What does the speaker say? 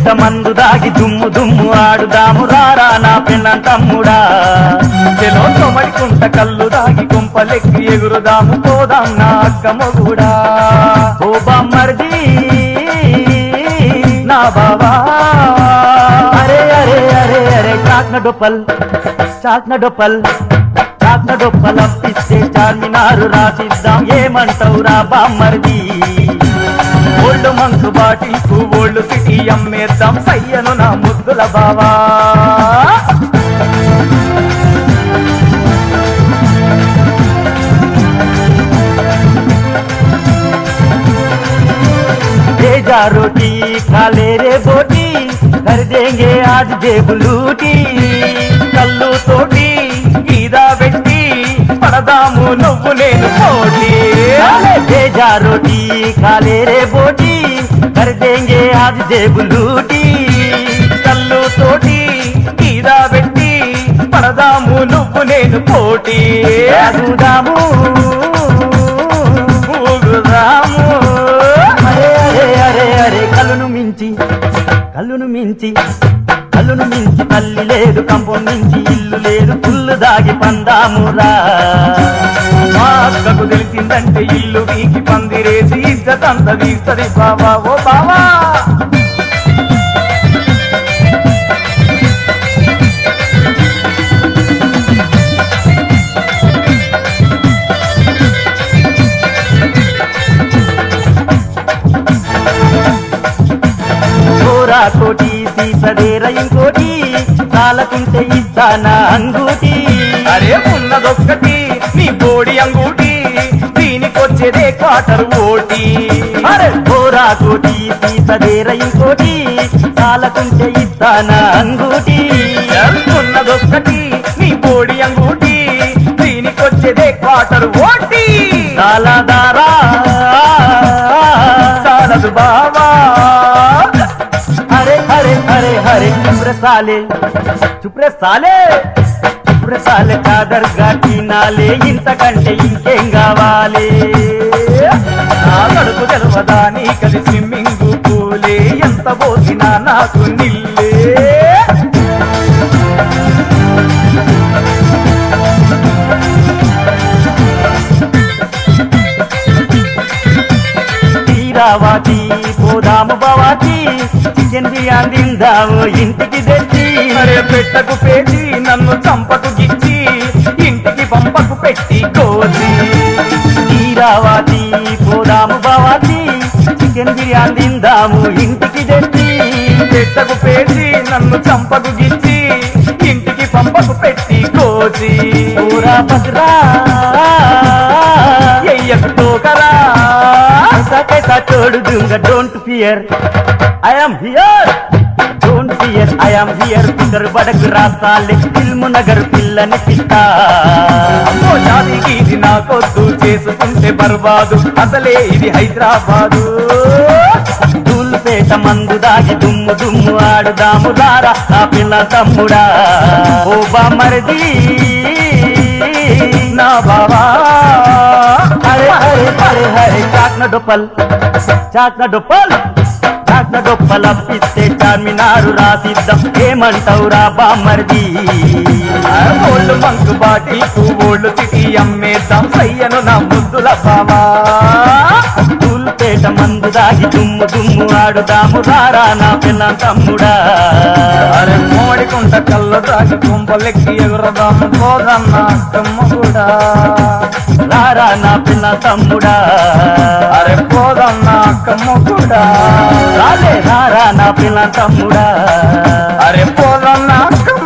పేట మందు దాగి దుమ్ము దుమ్ము ఆడుదాము రారా నా పిల్ల తమ్ముడా చెలో తొమడికుంట కళ్ళు దాగి కుంపలెక్కి ఎగురుదాము పోదాం నా అక్క మొగుడా ఓ బామ్మర్ది నా బాబా అరే అరే అరే అరే చాక్న డొప్పల్ చాక్న డొప్పల్ చాక్న డొప్పల్ అప్పిస్తే చార్మినారు రాసిద్దాం ఏమంటావురా బామ్మర్ది ఓల్డ్ మంకు బాటిల్కు ఓల్డ్ సిటీ అమ్మేద్దాం సయ్యను నా ముద్దుల బావా भेजा रोटी खा ले रे बोटी कर देंगे आज जेब लूटी కళ్ళు తోటి గీదా పెట్టి పడదాము నువ్వు నేను పోటీ भेजा रोटी खा ले रे बोटी कर देंगे आज जेब लूटी కళ్ళు తోటి గీదా పెట్టి పడదాము నువ్వు నేను పోటీ అడుగుదాము ఊగుదాము అరే అరే అరే అరే కళ్ళును మించి కళ్ళును మించి కళ్ళును మించి తల్లి లేదు కంపం మించి ఇల్లు లేదు పుల్లు దాగి పందామురా మా అక్కకు తెలిసిందంటే ఇల్లు వీకి పందిరేసి ఇద్దతంత వీస్తది బావా ఓ బావా చోరా కోటి సీసదేర ఇంకోటి చాలకుంటే ఇస్తానా అంగూటి అరే ఉన్నదొక్కటి నీ బోడి అంగూటి దీనికొచ్చేదే క్వార్టర్ ఓటి అరే చోరా కోటి సీసదేర ఇంకోటి చాలకుంటే ఇస్తానా అంగూటి ఉన్నదొక్కటి నీ బోడి అంగూటి దీనికొచ్చేదే క్వార్టర్ ఓటి చాలదారా చాలదు బావా అరే అరే అరే అరే చుప్రే సాలే చుప్రే సాలే చుప్రే సాలే కాదర్గా తినాలే ఇంతకంటే ఇంకేం కావాలి నా కడుపు తెలవదా నీ కలి స్విమ్మింగ్ పూలే ఎంత పోసినా నాకు నిల్లే తీరావాతి పోదాము బవాతి చికెన్ బిర్యానీ తిందాము ఇంటికి తెచ్చి అరే పెట్టకు పేచి నన్ను చంపకు గిచ్చి ఇంటికి పంపకు పెట్టి కోసి తీరావాతి పోదాము బవాతి చికెన్ బిర్యానీ తిందాము ఇంటికి తెచ్చి పెట్టకు పేచి నన్ను చంపకు గిచ్చి ఇంటికి పంపకు పెట్టి కోసి పూరా పసరా ఎయ్యకు టోకరా कैसा कैसा छोड़ दूंगा don't fear I am here don't fear I am here फिकर बड़क రాసాలే ఫిల్మ్ నగర్ పిల్లని పిస్తా అమ్మో జాతికి ఇది నాకొద్దు చేసుకుంటే బర్బాదు అసలే ఇది హైదరాబాదు దూల్పేట మందు దాగి దుమ్ము దుమ్ము ఆడుదాము రారా నా పిల్ల తమ్ముడా ఓ బామరది నా బాబా హరే హరే హరే హరే చాక్న డొప్పల్ చాక్న డొప్పల్ చాక్న డొప్పల్ అప్పిస్తే చార్మినారు రాసిద్దాం ఏమంటావురా బామ్మర్ది ఓళ్ళు మంకు బాటిల్కు ఓళ్ళు సిటీ అమ్మేద్దాం సయ్యను నా ముద్దుల బావా తూల్పేట మందు దాగి దుమ్ము దుమ్ము ఆడుదాము రారా నా పిల్ల తమ్ముడా అరే మోడికుంట కళ్ళు దాగి కుంపలెక్కి ఎగురదాము పోదన్న అక్కమ్మ కూడా రారా నా పిల్ల తమ్ముడా అరే పోదన్న అక్కమ్మ కూడా రాలే రారా నా పిల్ల తమ్ముడా అరే పోదన్న అక్క